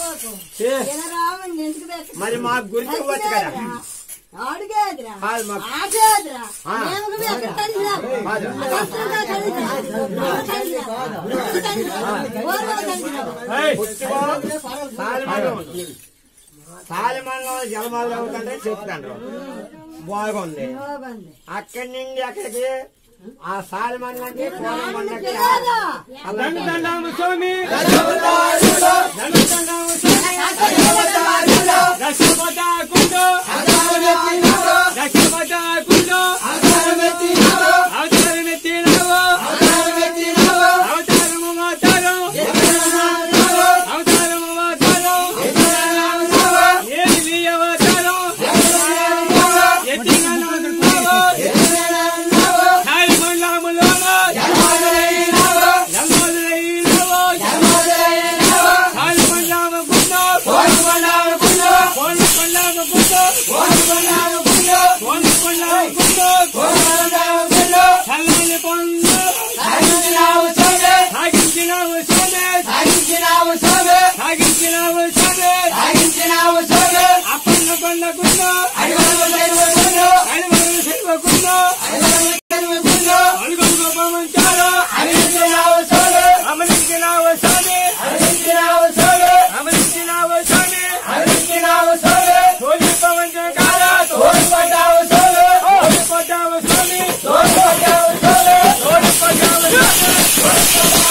చేసుకోకు ఏ, వినరామని ఎందుకు పెట్టు? మరి మాకు గురించి ఇవ్వచ్చు కదా అడిగేదిరా కాదు మాకు ఆగేదిరా ఆ. మేము ఎక్కడ కలిసినా కాదు. అసలుగా కలిసినా కలిసినా ఓర్వా కలిసినా పుష్టిమో, సాలిమన్నం. సాలిమన్నం జలమాలు అవుతుంటే చెప్తాను బాగుంది బాగుంది అక్కడి నుండి అక్కడికి ఆ సాలిమన్నంకి కోరమన్నకి తెలియదా? దండము స్వామి రక్షపటాకుండు రక్షపటాకుండు అవతారం ఎత్తినావు అవతారము మాతారం అవతారము మాతారం ఏది నీ అవతారం ఎత్తిగా నాకున్నావు సాయి మండలములోన జన్మదులైనావు సాయి మండలముకుండు కోడి మండలముకుండు కోడి మండలముకుండు కోడి మండలముకుండు కోడి మండలముకుండు కోడి మండలముకుండు చల్లని పొందు సాగించినావు సోమే సాగించినావు సోమే సాగించినావు సోమే సాగించినావు సోమే సాగించినావు సోమే అప్పన్న కొండకుండు అడివలు సెల్వకుండు అడివలు సెల్వకుండు అడివలు సెల్వకుండు అడుగులు పంచారు అడిగించినావు సోమే అమరించినావు సోమే అమరించినావు సోమే అమరించినావు సోమే అమరించినావు సోమే తోలి పవంచకార తోలి పడ్డావు సోమే తోలి పడ్డావు సోమే తోలి పడ్డావు సోమే తోలి పడ్డావు సోమే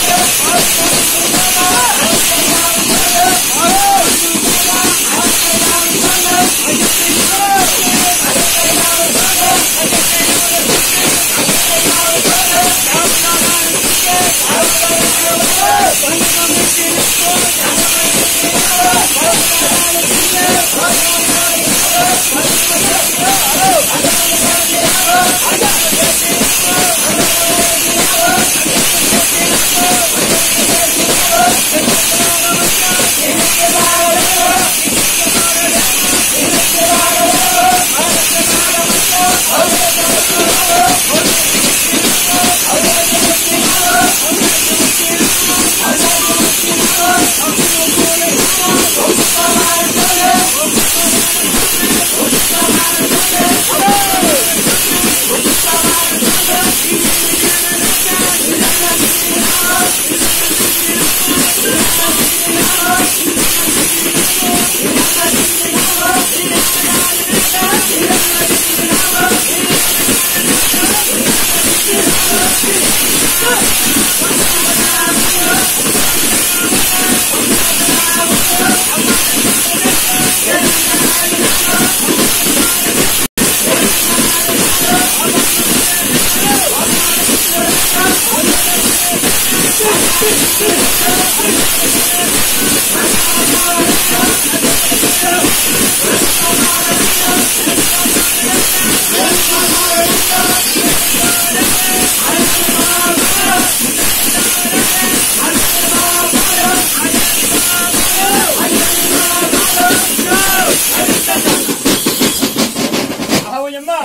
అవునమ్మా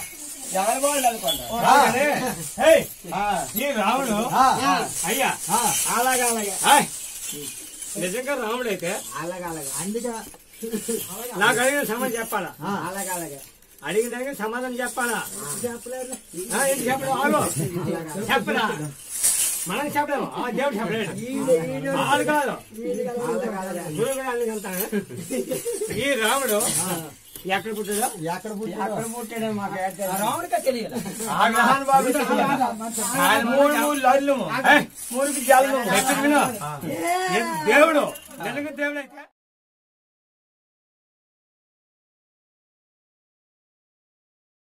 ఎవరు బాగుంది అనుకుంటా ఏయ్, ఈ రాముడు అయ్యా అలాగే అలాగే ఆయ్, నిజంగా రాముడైతే అలాగే అలాగే అందుకే నాకు అడిగిన సమాధానం చెప్పాలా అలాగే అలాగే అడిగిన దానికి సమాధానం చెప్పాలా చెప్పలేదు ఆ, ఏంటి చెప్పడం ఆగు చెప్పరా మనం చెప్పలేము ఆ దేవుడు చెప్పలేడు వాళ్ళు కాదు అలాగే అలాగే గురువు కూడా అందుకు వెళ్తాడు ఈ రాముడు ఎక్కడ పుట్టాడో ఎక్కడ పుట్టాడు ఎక్కడ పుట్టాడో మాకు రాముడికే తెలియదు ఆ మహానుభావుడు ఆయన మూడు మూడు లడ్లు ఏయ్, మూడుకి జల్లు ఎక్కడ విను? దేవుడు నిజంగా దేవుడు అయితే